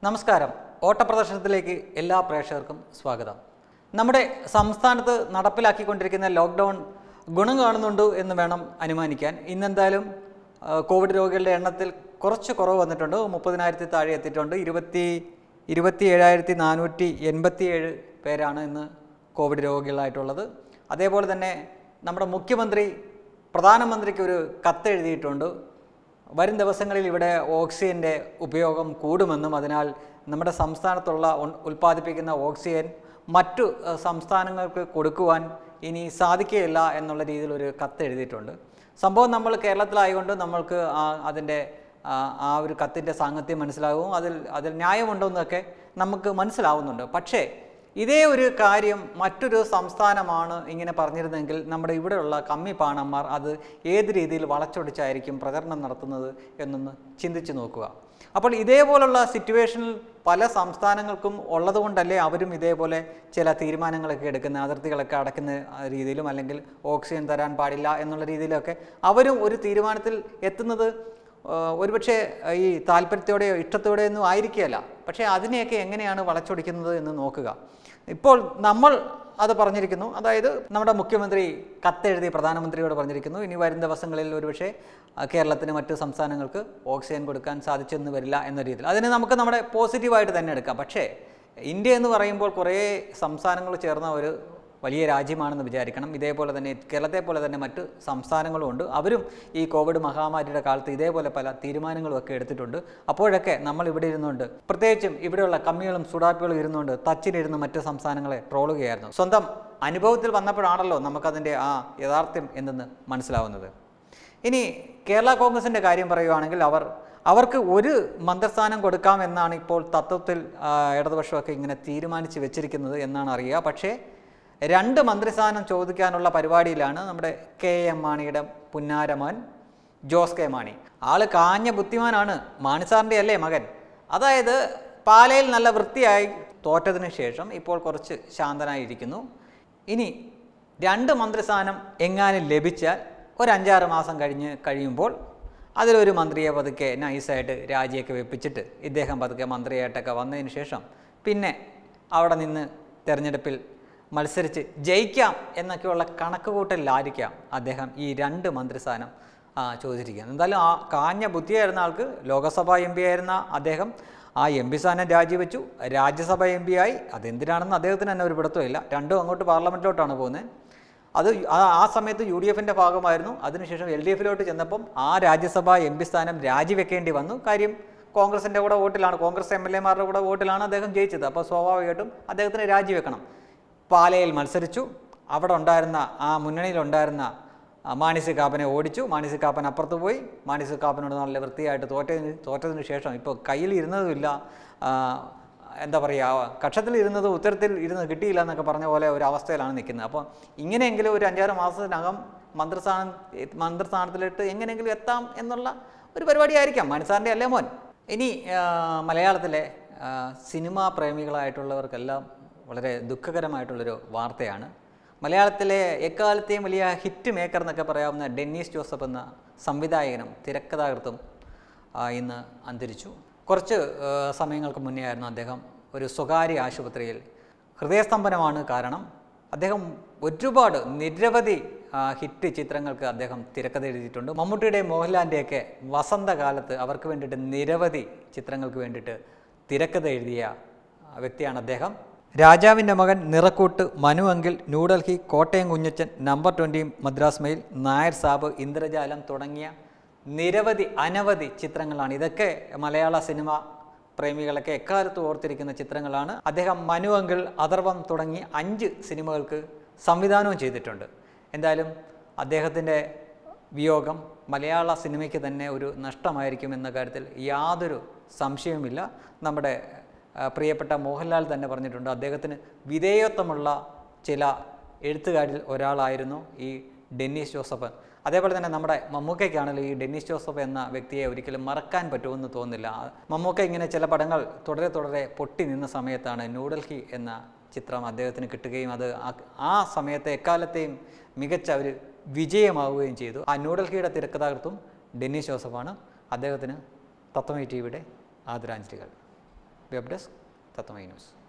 നമസ്കാരം ഓട്ടപ്രദർശനത്തിലേക്ക് എല്ലാ പ്രേക്ഷകർക്കും സ്വാഗതം നമ്മുടെ സംസ്ഥാനത്ത് നടപ്പിലാക്കിക്കൊണ്ടിരിക്കുന്ന ലോക്ക്ഡൗൺ ഗുണം കാണുന്നുണ്ട് എന്ന് വേണം അനുമാനിക്കാൻ ഇന്നെന്തായാലും ആ, കോവിഡ് രോഗികളുടെ എണ്ണത്തിൽ കുറച്ച് കുറവ് വന്നിട്ടുണ്ട് മുപ്പതിനായിരത്തി താഴെ എത്തിയിട്ടുണ്ട് ഇരുപത്തി ഇരുപത്തി ഏഴായിരത്തി നാനൂറ്റി എൺപത്തി ഏഴ് പേരാണ് ഇന്ന് കോവിഡ് രോഗികളായിട്ടുള്ളത് അതേപോലെ തന്നെ നമ്മുടെ മുഖ്യമന്ത്രി പ്രധാനമന്ത്രിക്ക് ഒരു കത്ത് എഴുതിയിട്ടുണ്ട് വരും ദിവസങ്ങളിൽ ഇവിടെ ഓക്സിജൻ്റെ ഉപയോഗം കൂടുമെന്നും അതിനാൽ നമ്മുടെ സംസ്ഥാനത്തുള്ള ഉൺ- ഉൽപ്പാദിപ്പിക്കുന്ന ഓക്സിജൻ മറ്റു ഏഹ്, സംസ്ഥാനങ്ങൾക്ക് കൊടുക്കുവാൻ ഇനി സാധിക്കുകയില്ല എന്നുള്ള രീതിയിൽ ഒരു കത്ത് എഴുതിയിട്ടുണ്ട് സംഭവം നമ്മൾ കേരളത്തിലായതുകൊണ്ട് നമ്മൾക്ക് ആ അതിൻ്റെ ആ ആ ഒരു കത്തിൻ്റെ സാങ്കത്യം മനസ്സിലാവും അതിൽ അതിൽ ന്യായമുണ്ടോ എന്നൊക്കെ നമുക്ക് മനസ്സിലാവുന്നുണ്ട് പക്ഷേ ഇതേ ഒരു കാര്യം മറ്റൊരു സംസ്ഥാനമാണ് ഇങ്ങനെ പറഞ്ഞിരുന്നെങ്കിൽ നമ്മുടെ ഇവിടെയുള്ള കമ്മി പാണന്മാർ അത് ഏത് രീതിയിൽ വളച്ചൊടിച്ചായിരിക്കും പ്രചരണം നടത്തുന്നത് എന്നൊന്ന് ചിന്തിച്ച് നോക്കുക അപ്പോൾ ഇതേപോലുള്ള സിറ്റുവേഷനിൽ പല സംസ്ഥാനങ്ങൾക്കും ഉള്ളതുകൊണ്ടല്ലേ അവരും ഇതേപോലെ ചില തീരുമാനങ്ങളൊക്കെ എടുക്കുന്ന അതിർത്തികളൊക്കെ അടക്കുന്ന ആ, രീതിയിലും അല്ലെങ്കിൽ ഓക്സിജൻ തരാൻ പാടില്ല എന്നുള്ള രീതിയിലൊക്കെ അവരും ഒരു തീരുമാനത്തിൽ എത്തുന്നത് ഏഹ് ഒരുപക്ഷെ ഈ താല്പര്യത്തോടെയോ ഇഷ്ടത്തോടെയോ ഒന്നും ആയിരിക്കുകയല്ല പക്ഷേ അതിനെയൊക്കെ എങ്ങനെയാണ് വളച്ചൊടിക്കുന്നത് എന്ന് നോക്കുക ഇപ്പോൾ നമ്മൾ അത് പറഞ്ഞിരിക്കുന്നു അതായത് നമ്മുടെ മുഖ്യമന്ത്രി കത്തെഴുതി പ്രധാനമന്ത്രിയോട് പറഞ്ഞിരിക്കുന്നു ഇനി വരും ദിവസങ്ങളിൽ ഒരുപക്ഷെ ആ, കേരളത്തിന് മറ്റു സംസ്ഥാനങ്ങൾക്ക് ഓക്സിജൻ കൊടുക്കാൻ സാധിച്ചെന്ന് വരില്ല എന്ന രീതിയിൽ അതിനെ നമുക്ക് നമ്മുടെ പോസിറ്റീവായിട്ട് തന്നെ എടുക്കാം പക്ഷേ ഇന്ത്യ എന്ന് പറയുമ്പോൾ കുറേ സംസ്ഥാനങ്ങൾ ചേർന്ന ഒരു വലിയ രാജ്യമാണെന്ന് വിചാരിക്കണം ഇതേപോലെ തന്നെ കേരളത്തെ പോലെ തന്നെ മറ്റ് സംസ്ഥാനങ്ങളും ഉണ്ട് അവരും ഈ കോവിഡ് മഹാമാരിയുടെ കാലത്ത് ഇതേപോലെ പല തീരുമാനങ്ങളും ഒക്കെ എടുത്തിട്ടുണ്ട് അപ്പോഴൊക്കെ നമ്മൾ ഇവിടെ ഇരുന്നുകൊണ്ട് പ്രത്യേകിച്ചും ഇവിടെയുള്ള കമ്മികളും സുഡാപ്പികളും ഇരുന്നുകൊണ്ട് തച്ചിലിരുന്ന് മറ്റ് സംസ്ഥാനങ്ങളെ ട്രോളുകയായിരുന്നു സ്വന്തം അനുഭവത്തിൽ വന്നപ്പോഴാണല്ലോ നമുക്കതിൻ്റെ ആ യാഥാർത്ഥ്യം എന്തെന്ന് മനസ്സിലാവുന്നത് ഇനി കേരള കോൺഗ്രസിൻ്റെ കാര്യം പറയുവാണെങ്കിൽ അവർ അവർക്ക് ഒരു മന്ത്രിസ്ഥാനം കൊടുക്കാം എന്നാണ് ഇപ്പോൾ തത്വത്തിൽ ആ, ഇടതുപക്ഷമൊക്കെ ഇങ്ങനെ തീരുമാനിച്ച് വെച്ചിരിക്കുന്നത് എന്നാണ് അറിയുക പക്ഷേ രണ്ട് മന്ത്രിസ്ഥാനം ചോദിക്കാനുള്ള പരിപാടിയിലാണ് നമ്മുടെ കെ എം മാണിയുടെ പുന്നാരമോൻ ജോസ് കെ മാണി ആള് കാഞ്ഞ ബുദ്ധിമാനാണ് മാണി സാറിൻ്റെ അല്ലേ മകൻ അതായത് പാലയിൽ നല്ല വൃത്തിയായി തോറ്റതിന് ശേഷം ഇപ്പോൾ കുറച്ച് ശാന്തനായിരിക്കുന്നു ഇനി രണ്ട് മന്ത്രിസ്ഥാനം എങ്ങാനും ലഭിച്ചാൽ ഒരു അഞ്ചാറ് മാസം കഴിഞ്ഞ് കഴിയുമ്പോൾ അതിലൊരു മന്ത്രിയെ പതുക്കെ നൈസായിട്ട് രാജിയൊക്കെ വെപ്പിച്ചിട്ട് ഇദ്ദേഹം പതുക്കെ മന്ത്രിയായിട്ടൊക്കെ വന്നതിന് ശേഷം പിന്നെ അവിടെ നിന്ന് തെരഞ്ഞെടുപ്പിൽ മത്സരിച്ച് ജയിക്കാം എന്നൊക്കെയുള്ള കണക്കുകൂട്ടലിലായിരിക്കാം അദ്ദേഹം ഈ രണ്ട് മന്ത്രിസ്ഥാനം ആ, ചോദിച്ചിരിക്കുന്നത് എന്തായാലും ആ കാഞ്ഞ ബുദ്ധിയായിരുന്ന ആൾക്ക് ലോകസഭാ എം പി ആയിരുന്ന അദ്ദേഹം ആ എം പി സ്ഥാനം രാജിവെച്ചു രാജ്യസഭ എം പി ആയി അതെന്തിനാണെന്ന് അദ്ദേഹത്തിന് തന്നെ ഒരു പിടുത്തമില്ല രണ്ടും അങ്ങോട്ട് പാർലമെൻറ്റിലോട്ടാണ് പോകുന്നത് അത് ആ ആ സമയത്ത് യു ഡി എഫിൻ്റെ ഭാഗമായിരുന്നു അതിനുശേഷം എൽ ഡി എഫിലോട്ട് ചെന്നപ്പം ആ രാജ്യസഭ എം പി സ്ഥാനം രാജിവെക്കേണ്ടി വന്നു കാര്യം കോൺഗ്രസിൻ്റെ കൂടെ വോട്ടിലാണ് കോൺഗ്രസ് എം എൽ എമാരുടെ കൂടെ വോട്ടിലാണ് അദ്ദേഹം ജയിച്ചത് അപ്പോൾ സ്വാഭാവികമായിട്ടും അദ്ദേഹത്തിന് രാജിവെക്കണം പാലയിൽ മത്സരിച്ചു അവിടെ ഉണ്ടായിരുന്ന ആ മുന്നണിയിലുണ്ടായിരുന്ന ആ, മാണി കാപ്പനെ ഓടിച്ചു മാണി കാപ്പൻ അപ്പുറത്ത് പോയി മാണി കാപ്പനോട് നല്ല വൃത്തിയായിട്ട് തോറ്റതിന് തോറ്റതിന് ശേഷം ഇപ്പോൾ കയ്യിൽ ഇരുന്നതുമില്ല ആ, എന്താ പറയുക കക്ഷത്തിൽ ഇരുന്നത് ഉത്തരത്തിൽ ഇരുന്ന് കിട്ടിയില്ല എന്നൊക്കെ പറഞ്ഞ പോലെ ഒരു അവസ്ഥയിലാണ് നിൽക്കുന്നത് അപ്പോൾ ഇങ്ങനെയെങ്കിലും ഒരു അഞ്ചാറ് മാസത്തിനകം മന്ത്രിസ്ഥാനം മന്ത്രിസ്ഥാനത്തിലിട്ട് എങ്ങനെയെങ്കിലും എത്താം എന്നുള്ള ഒരു പരിപാടിയായിരിക്കാം മാണിസാറിൻ്റെ അല്ലേ മോൻ ഇനി ആ, മലയാളത്തിലെ ആ, സിനിമാ പ്രേമികളായിട്ടുള്ളവർക്കെല്ലാം വളരെ ദുഃഖകരമായിട്ടുള്ളൊരു വാർത്തയാണ് മലയാളത്തിലെ എക്കാലത്തെയും വലിയ ഹിറ്റ് മേക്കർ എന്നൊക്കെ പറയാവുന്ന ഡെന്നീസ് ജോസഫ് എന്ന സംവിധായകനും തിരക്കഥാകൃത്തും ആ, ഇന്ന് അന്തരിച്ചു കുറച്ച് ആ, സമയങ്ങൾക്ക് മുന്നേ ആയിരുന്നു അദ്ദേഹം ഒരു സ്വകാര്യ ആശുപത്രിയിൽ ഹൃദയസ്തംഭനമാണ് കാരണം അദ്ദേഹം ഒരുപാട് നിരവധി ആ, ഹിറ്റ് ചിത്രങ്ങൾക്ക് അദ്ദേഹം തിരക്കഥ എഴുതിയിട്ടുണ്ട് മമ്മൂട്ടിയുടെയും മോഹൻലാലിൻ്റെയൊക്കെ വസന്തകാലത്ത് അവർക്ക് വേണ്ടിയിട്ട് നിരവധി ചിത്രങ്ങൾക്ക് വേണ്ടിയിട്ട് തിരക്കഥ എഴുതിയ ആ, വ്യക്തിയാണ് അദ്ദേഹം രാജാവിൻ്റെ മകൻ Nirakkoottu Manu uncle New Delhi Kottayam Kunjachan number twenty Madras mail Nair Saab Indrajalam തുടങ്ങിയ നിരവധി അനവധി ചിത്രങ്ങളാണ് ഇതൊക്കെ മലയാള സിനിമ പ്രേമികളൊക്കെ എക്കാലത്ത് ഓർത്തിരിക്കുന്ന ചിത്രങ്ങളാണ് അദ്ദേഹം മനു അങ്കിൾ അഥർവം തുടങ്ങി അഞ്ച് സിനിമകൾക്ക് സംവിധാനവും ചെയ്തിട്ടുണ്ട് എന്തായാലും അദ്ദേഹത്തിൻ്റെ വിയോഗം മലയാള സിനിമയ്ക്ക് തന്നെ ഒരു നഷ്ടമായിരിക്കും എന്ന കാര്യത്തിൽ യാതൊരു സംശയവുമില്ല നമ്മുടെ ആ, പ്രിയപ്പെട്ട മോഹൻലാൽ തന്നെ പറഞ്ഞിട്ടുണ്ട് അദ്ദേഹത്തിന് വിധേയത്വമുള്ള ചില എഴുത്തുകാരിൽ ഒരാളായിരുന്നു ഈ ഡെന്നീസ് ജോസഫ് അതേപോലെ തന്നെ നമ്മുടെ മമ്മൂക്കയ്ക്കാണെങ്കിലും ഈ ഡെന്നീസ് ജോസഫ് എന്ന വ്യക്തിയെ ഒരിക്കലും മറക്കാൻ പറ്റുമെന്ന് തോന്നുന്നില്ല ആ, മമ്മൂക്ക ഇങ്ങനെ ചില പടങ്ങൾ തുടരെ തുടരെ പൊട്ടി നിന്ന സമയത്താണ് ന്യൂഡൽഹി എന്ന ചിത്രം അദ്ദേഹത്തിന് കിട്ടുകയും അത് ആ- ആ സമയത്തെ എക്കാലത്തെയും മികച്ച ഒരു വിജയമാവുകയും ചെയ്തു ആ ന്യൂഡൽഹിയുടെ തിരക്കഥാകൃത്തും ഡെന്നീസ് ജോസഫാണ് അദ്ദേഹത്തിന് തത്വമൈ ടി വിയുടെ ആദരാഞ്ജലികൾ വെബ് ഡെസ്ക് തത്വമൈ ന്യൂസ്